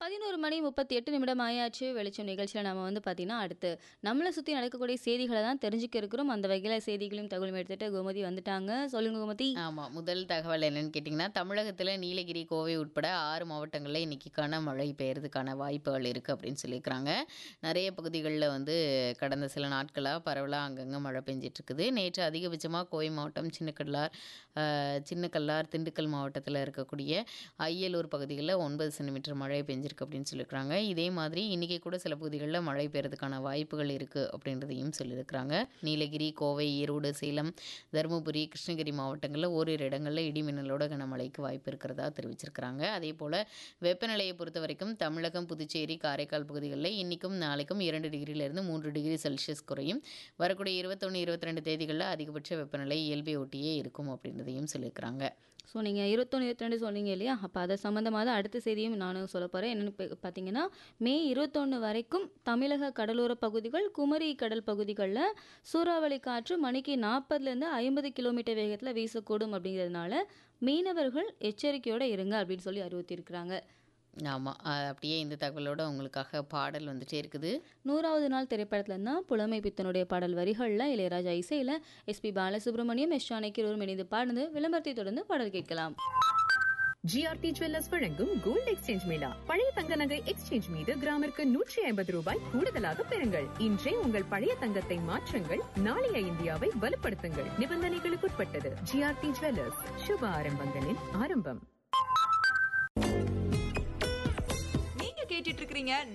பதினோரு மணி முப்பத்தி எட்டு நிமிடம் ஆயாச்சு வெளிச்சம் நிகழ்ச்சியில் நம்ம வந்து பார்த்தீங்கன்னா அடுத்து நம்மளை சுற்றி நடக்கக்கூடிய செய்திகளை தான் தெரிஞ்சுக்க இருக்கிறோம் அந்த வகையில் செய்திகளையும் தகவலும் எடுத்துட்டு கோமதி வந்துட்டாங்க சொல்லுங்க கோமதி ஆமாம் முதல் தகவல் என்னன்னு கேட்டிங்கன்னா தமிழகத்தில் நீலகிரி கோவை உட்பட ஆறு மாவட்டங்களில் இன்னைக்கு கனமழை பெய்யறதுக்கான வாய்ப்புகள் இருக்குது அப்படின்னு சொல்லியிருக்கிறாங்க நிறைய பகுதிகளில் வந்து கடந்த சில நாட்களாக பரவலாக அங்கங்கே மழை பெஞ்சிட்டு இருக்குது நேற்று அதிகபட்சமாக கோவை மாவட்டம் சின்னக்கல்லார் ஆஹ், சின்னக்கல்லார் திண்டுக்கல் மாவட்டத்தில் இருக்கக்கூடிய ஐயலூர் பகுதிகளில் ஒன்பது சென்டிமீட்டர் மழை பெஞ்சிருக்கு அப்படின்னு சொல்லியிருக்கிறாங்க இதே மாதிரி இன்றைக்கி கூட சில பகுதிகளில் மழை பெய்யறதுக்கான வாய்ப்புகள் இருக்குது அப்படின்றதையும் சொல்லியிருக்கிறாங்க நீலகிரி கோவை ஈரோடு சேலம் தருமபுரி கிருஷ்ணகிரி மாவட்டங்களில் ஓரிரு இடங்களில் இடி மின்னலோட கனமழைக்கு வாய்ப்பு இருக்கிறதா தெரிவிச்சிருக்கிறாங்க அதே போல் வெப்பநிலையை பொறுத்த வரைக்கும் தமிழகம் புதுச்சேரி காரைக்கால் பகுதிகளில் இன்றைக்கும் நாளைக்கும் இரண்டு டிகிரியிலிருந்து மூன்று டிகிரி செல்சியஸ் குறையும் வரக்கூடிய இருபத்தொன்று இருபத்தி ரெண்டு தேதிகளில் அதிகபட்ச வெப்பநிலை இயல்பை ஒட்டியே இருக்கும் அப்படின்றதையும் சொல்லியிருக்கிறாங்க ஸோ நீங்கள் இருபத்தொன்று இருபத்திரெண்டு சொன்னீங்க இல்லையா அப்போ அதை சம்மந்தமாக தான் அடுத்த செய்தியும் நானும் சொல்ல போகிறேன் என்னென்னு பா- பார்த்தீங்கன்னா மே இருபத்தொன்று வரைக்கும் தமிழக கடலோர பகுதிகள் குமரி கடல் பகுதிகளில் சூறாவளி காற்று மணிக்கு நாற்பதுலேருந்து ஐம்பது கிலோமீட்டர் வேகத்தில் வீசக்கூடும் அப்படிங்கிறதுனால மீனவர்கள் எச்சரிக்கையோடு இருங்க அப்படின்னு சொல்லி அறிவுறுத்தியிருக்கிறாங்க ஆமாம் அப்படியே இந்த தகவலோட உங்களுக்காக பாடல் வந்துட்டே இருக்குது நூறாவது நாள் திரைப்படத்துல தான் புலமை பித்தனுடைய பாடல் வரிகளில் இளையராஜா இசையில் எஸ்பி பாலசுப்ரமணியம் எஸ் ஜானகி இருவரும் இணைந்து பாடுந்து விளம்பரத்தை தொடர்ந்து பாடல் கேட்கலாம் ஜிஆர்டி ஜுவல்லர்ஸ் வழங்கும் கோல்ட் எக்ஸ்சேஞ்ச் மேளா பழைய தங்க நகை எக்ஸ்சேஞ்ச் மீது கிராமிற்கு நூற்றி ஐம்பது ரூபாய் கூடுதலாக பெறுங்கள் இன்றே உங்கள் பழைய தங்கத்தை மாற்றுங்கள் நாளைய இந்தியாவை வலுப்படுத்துங்கள் நிபந்தனைகளுக்குட்பட்டது ஜிஆர்டி ஜுவல்லர்ஸ் சுப ஆரம்பங்களின் ஆரம்பம் நீங்க கேட்டுட்டு இருக்கிறீங்க